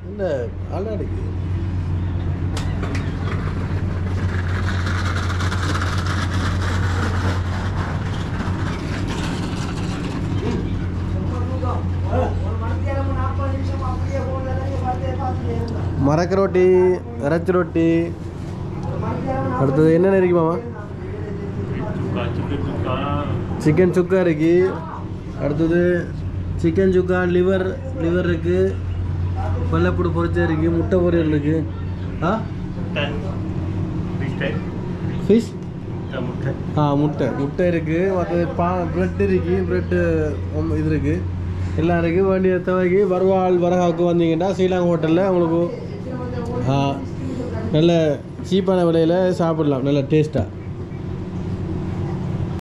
என்ன நல்லா இருக்கு மரக்க ரொட்டி இறைச்சி ரொட்டி அடுத்தது என்னென்ன இருக்கு மாமா சிக்கன் சுக்கா இருக்கு அடுத்தது சிக்கன் சுக்கா லிவர் லிவர் இருக்கு வெள்ளைப்பூடு பொரிச்சா இருக்கு முட்டை பொரியல் இருக்கு ஆ ஃபிஷ் ஆ முட்டை முட்டை இருக்கு மற்றது பா ப்ரெட் இருக்கு ப்ரெட்டு இது இருக்கு எல்லாம் இருக்கு வேண்டிய தேவைக்கு வருவாள் வரகாவுக்கு வந்தீங்கன்னா ஸ்ரீலங்கா ஹோட்டலில் உங்களுக்கு ஆ, நல்ல சீப்பான விலையில் சாப்பிடலாம் நல்ல டேஸ்ட்டாக